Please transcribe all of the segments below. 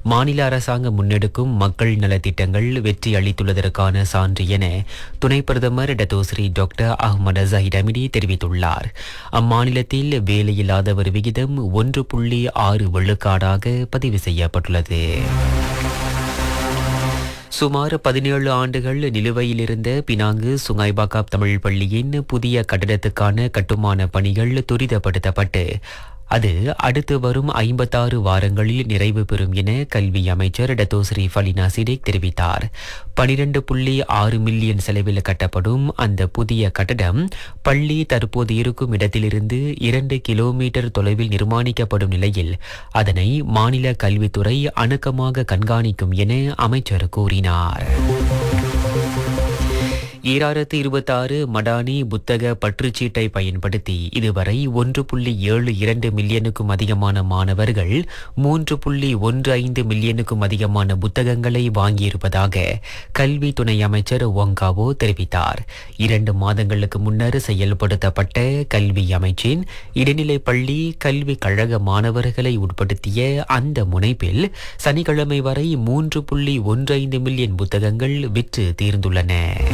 மாநில அரசாங்கம் முன்னெடுக்கும் மக்கள் நலத்திட்டங்கள் வெற்றி அளித்துள்ளதற்கான சான்று என துணை பிரதமர் Datuk Seri doctor Ahmad Zahid Hamidi தெரிவித்துள்ளார் அம்மாநிலத்தில் வேலையில்லாதவர் விகிதம் ஒன்று புள்ளி ஆறு விழுக்காடாக பதிவு செய்யப்பட்டுள்ளது சுமார் பதினேழு ஆண்டுகள் நிலுவையில் இருந்த பினாங்கு சுங்காய்பாக்காப் தமிழ் பள்ளியின் புதிய கட்டடத்துக்கான கட்டுமான பணிகள் துரிதப்படுத்தப்பட்டு அது அடுத்து வரும் ஐம்பத்தாறு வாரங்களில் நிறைவு பெறும் என கல்வி அமைச்சர் டத்தோஸ்ரீ ஃபலினா சிடேக் தெரிவித்தார் பனிரெண்டு புள்ளி ஆறு மில்லியன் செலவில் கட்டப்படும் அந்த புதிய கட்டடம் பள்ளி தற்போது இருக்கும் இடத்திலிருந்து இரண்டு கிலோமீட்டர் தொலைவில் நிர்மாணிக்கப்படும் நிலையில் அதனை மாநில கல்வித்துறை அணுக்கமாக கண்காணிக்கும் என அமைச்சர் கூறினார் ஈராயிரத்து இருபத்தாறு மடானி புத்தக பற்றுச்சீட்டை பயன்படுத்தி இதுவரை ஒன்று புள்ளி ஏழு இரண்டு மில்லியனுக்கும் அதிகமான மாணவர்கள் மூன்று புள்ளி ஒன்று ஐந்து மில்லியனுக்கும் அதிகமான புத்தகங்களை வாங்கியிருப்பதாக கல்வி துணை அமைச்சர் ஒங்காவோ தெரிவித்தார் இரண்டு மாதங்களுக்கு முன்னர் செயல்படுத்தப்பட்ட கல்வி அமைச்சின் இடைநிலை பள்ளி கல்வி கழக மாணவர்களை உட்படுத்திய அந்த முனைப்பில் சனிக்கிழமை வரை மூன்று புள்ளி ஒன்று ஐந்து மில்லியன் புத்தகங்கள் விற்று தீர்ந்துள்ளன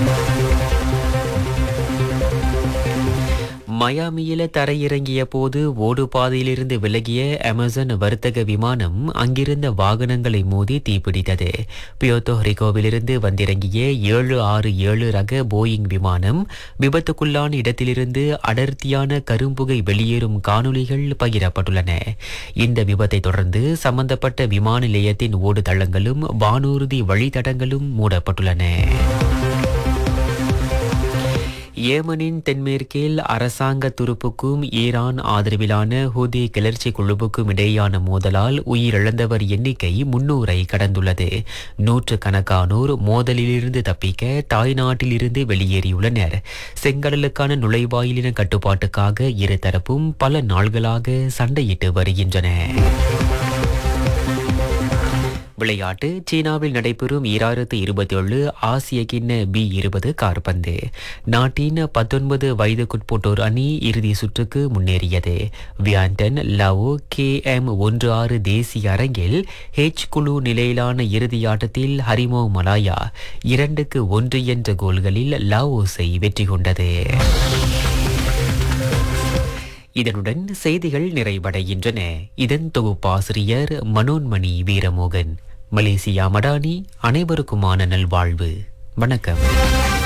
மயாமியில தரையிறங்கிய போது ஓடுபாதையிலிருந்து விலகிய அமேசான் வர்த்தக விமானம் அங்கிருந்த வாகனங்களை மோதி தீப்பிடித்தது பியோத்தோ ரிகோவிலிருந்து வந்திறங்கிய ஏழு ஆறு ஏழு ரக போயிங் விமானம் விபத்துக்குள்ளான இடத்திலிருந்து அடர்த்தியான கரும்புகை வெளியேறும் காணொளிகள் பகிரப்பட்டுள்ளன இந்த விபத்தை தொடர்ந்து சம்பந்தப்பட்ட விமான நிலையத்தின் ஓடுதளங்களும் வானூர்தி வழித்தடங்களும் மூடப்பட்டுள்ளன ஏமனின் தென்மேற்கில் அரசாங்க துருப்புக்கும் ஈரான் ஆதரவிலான ஹூதி கிளர்ச்சி குழுவுக்கும் இடையேயான மோதலால் உயிரிழந்தவர் எண்ணிக்கை முன்னூரை கடந்துள்ளது நூற்று கணக்கானோர் மோதலிலிருந்து தப்பிக்க தாய்நாட்டிலிருந்து வெளியேறியுள்ளனர் செங்கடலுக்கான நுழைவாயிலின கட்டுப்பாட்டுக்காக இருதரப்பும் பல நாள்களாக சண்டையிட்டு வருகின்றன விளையாட்டு சீனாவில் நடைபெறும் ஈராயிரத்து இருபத்தி ஏழு ஆசிய கிண்ண பி இருபது கார்பந்து நாட்டின் பத்தொன்பது வயதுக்குட்பட்டோர் அணி இறுதி சுற்றுக்கு முன்னேறியது வியாண்டன் லவோ கே எம் ஒன்று ஆறு தேசிய அரங்கில் ஹெச் குழு நிலையிலான இறுதி ஆட்டத்தில் ஹரிமோ மலாயா இரண்டுக்கு ஒன்று என்ற கோல்களில் லாவோஸை வெற்றி கொண்டது இதனுடன் செய்திகள் நிறைவடைகின்றன இதன் தொகுப்பாசிரியர் மனோன்மணி வீரமோகன் மலேசியா மடானி அனைவருக்குமான நல்வாழ்வு வணக்கம்